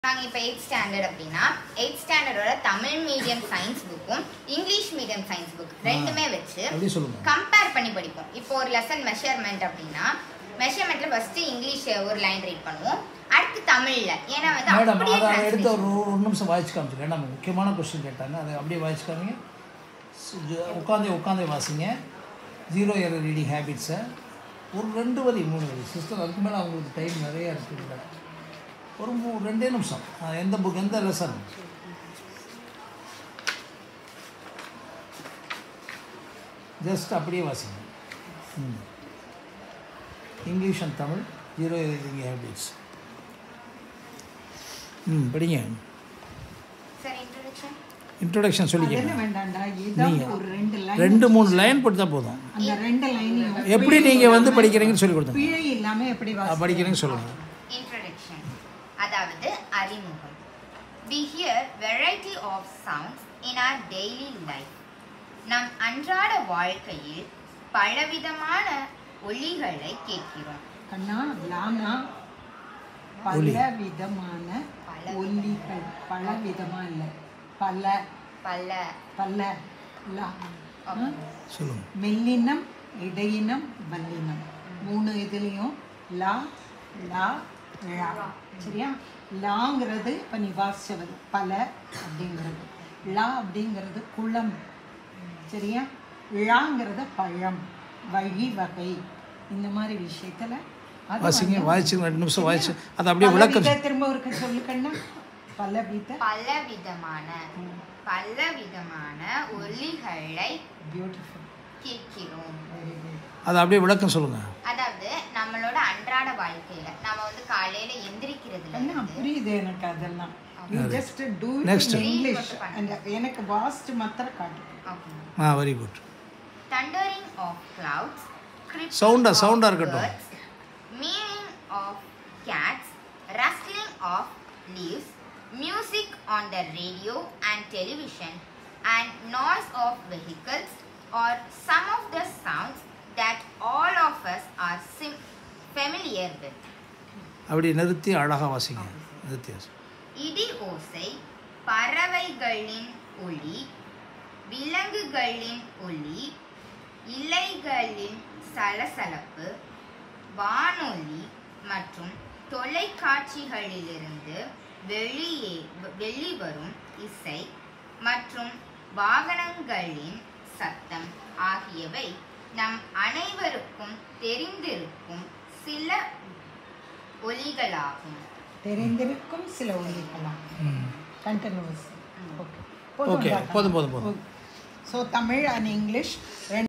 நாங்கள் இப்போ eight standard அப்படின்னா எயிட் ஸ்டாண்டர்டோட தமிழ் மீடியம் சயின்ஸ் புக்கும் இங்கிலீஷ் மீடியம் சயின்ஸ் புக் ரெண்டுமே வச்சு அப்படி சொல்லுங்க கம்பேர் பண்ணி படிப்போம் இப்போ ஒரு லெசன் மெஷர்மெண்ட் அப்படின்னா மெஷர்மெண்ட்ல ஃபர்ஸ்ட் இங்கிலீஷ் ஒரு லைன் ரீட் பண்ணுவோம் அடுத்து தமிழ்ல ஏன்னா வந்து மேடம் அப்படியே அதை எடுத்து ஒரு translation. ஒரு நிமிஷம் வாய்ச்சி காமிச்சிருக்கேன் நம்ம முக்கியமான கொஸ்டின் கேட்டாங்க அதை அப்படியே வாய்ச்சி காமிங்க உட்காந்தே உட்காந்தே வாசிங்க ஜீரோ இயர் ரீடிங் ஹேபிட்ஸை ஒரு ரெண்டு வரி மூணு வரி சிஸ்டர் அதுக்கு மேலே அவங்களுக்கு டைம் நிறைய இருக்குதுல்ல ஒரு மூ ரெண்டே நிமிஷம் ஆ, எந்த புக் எந்த லெசன் ஜஸ்ட் அப்படியே வாசிங்க ம் English and Tamil zero reading habits ம் படிங்க சரி இன்ட்ரோடக்ஷன் இன்ட்ரோடக்ஷன் சொல்லிக்கங்க அதெல்லாம் வேண்டாம்டா ஏதாவது ஒரு ரெண்டு லைன் ரெண்டு மூணு லைன் படித்தா போதும் அந்த ரெண்டு லைனையும் எப்படி நீங்கள் வந்து படிக்கிறீங்கன்னு சொல்லி கொடுத்தோம் பிழை இல்லாம எப்படி வாசி படிக்கிறீங்கன்னு சொல்லுங்கள் இன்ட்ரோடக்ஷன் அதாவது அறிமுகம் we hear variety of sounds in our daily life நம் அன்றாட வாழ்க்கையில் பலவிதமான ஒலிகளை கேட்கிறோம் கண்ணா லானா ஒலி. பல விதமான பல ஒலிகள் பல விதமா இல்ல பல பல பல லா Okay. சொல்லுங்கள் மெல்லினம் இடையினம் வல்லினம் மூணு இதுலேயும் லா லா லா சரியா லாங்கிறது இப்போ நீ வாசிச்சவது பல அப்படிங்கிறது லா அப்படிங்கிறது குளம் சரியா ழாங்கிறது பழம் வழி வகை இந்த மாதிரி விஷயத்துல அது வாசிங்க வந்து- வாசிச்சு ரெண்டு நிமிஷம் வாசிச்சு அதை அப்படியே பல விளக்கம் வித திரும்ப ஒருக்க சொல்லு கண்ணா பல வித பல விதமான பல விதமான ஒலிகளை பியூட்டிஃபுல் கேட்கிறோம் வெரி குட் அதை அப்படியே விளக்கம் சொல்லுங்கள் அதாவது நம்மளோட அன்றாட வாழ்க்கையில நம்ம வந்து காலையில எந்திரிக்கிறதுல அண்ணா இருந்து புரியுது எனக்கு அதெல்லாம் you just do Next. English எனக்கு வாஸ்ட் மாத்திரம் காட்டு Okay. Ah very good thundering of clouds, creeping Sound ah, of sound ah இருக்கட்டும். birds, meowing of cats, rustling of leaves, music on the radio and television, and noise of vehicles are some of the sounds that all of us are sim- familiar with. அப்படி நிறுத்தி அழகாக வாசிங்க நிறுத்தி வாசி இடி ஓசை பறவைகளின் ஒலி விலங்குகளின் ஒலி இலைகளின் சலசலப்பு வானொலி மற்றும் தொலைக்காட்சிகளிலிருந்து வெளியே வெளிவரும் இசை மற்றும் வாகனங்களின் சத்தம் ஆகியவை நம் அனைவருக்கும் தெரிந்திருக்கும் சில ஒலிகளாகும் தெரிந்திருக்கும் சில ஒலிக்கலாம் கண்டினியூஸ் ஓகே ஓகே போதும் போதும் போதும் ஸோ தமிழ் அண்ட் இங்கிலீஷ் ரெண்டு